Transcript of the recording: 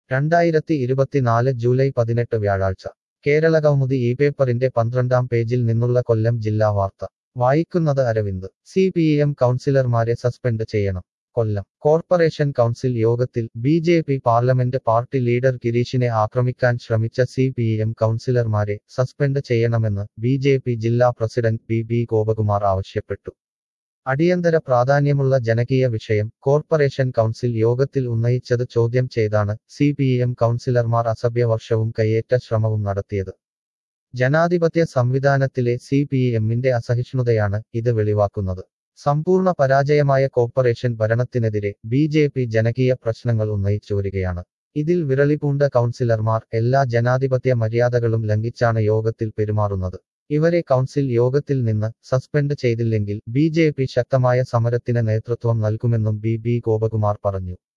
രണ്ടായിരത്തി ഇരുപത്തിനാല് ജൂലൈ പതിനെട്ട് വ്യാഴാഴ്ച കേരള കൗമുദി ഈ പേപ്പറിന്റെ പന്ത്രണ്ടാം പേജിൽ നിന്നുള്ള കൊല്ലം ജില്ലാ വാർത്ത വായിക്കുന്നത് അരവിന്ദ് സി പി എം കൗൺസിലർമാരെ സസ്പെൻഡ് ചെയ്യണം കൊല്ലം കോർപ്പറേഷൻ കൗൺസിൽ യോഗത്തിൽ BJP parliament party leader ഗിരീഷിനെ ആക്രമിക്കാൻ ശ്രമിച്ച സി പി എം കൗൺസിലർമാരെ സസ്പെൻഡ് ചെയ്യണമെന്ന് ബി ജെ പി ജില്ലാ പ്രസിഡന്റ് പി ബി ഗോപകുമാർ ആവശ്യപ്പെട്ടു അടിയന്തര പ്രാധാന്യമുള്ള ജനകീയ വിഷയം കോർപ്പറേഷൻ കൗൺസിൽ യോഗത്തിൽ ഉന്നയിച്ചത് ചോദ്യം ചെയ്താണ് സി പി എം കൗൺസിലർമാർ അസഭ്യവർഷവും കയ്യേറ്റ ശ്രമവും നടത്തിയത് ജനാധിപത്യ സംവിധാനത്തിലെ സി പി എമ്മിന്റെ അസഹിഷ്ണുതയാണ് ഇത് വെളിവാക്കുന്നത് സമ്പൂർണ്ണ പരാജയമായ കോർപ്പറേഷൻ ഭരണത്തിനെതിരെ ബി ജെ പി ജനകീയ പ്രശ്നങ്ങൾ ഉന്നയിച്ചു വരികയാണ് ഇതിൽ വിരളിപൂണ്ട കൗൺസിലർമാർ എല്ലാ ജനാധിപത്യ മര്യാദകളും ലംഘിച്ചാണ് യോഗത്തിൽ പെരുമാറുന്നത് ഇവരെ കൗൺസിൽ യോഗത്തിൽ നിന്ന് സസ്പെൻഡ് ചെയ്തില്ലെങ്കിൽ ബി ജെ പി ശക്തമായ സമരത്തിന് നേതൃത്വം നൽകുമെന്നും ബി ബി ഗോപകുമാർ പറഞ്ഞു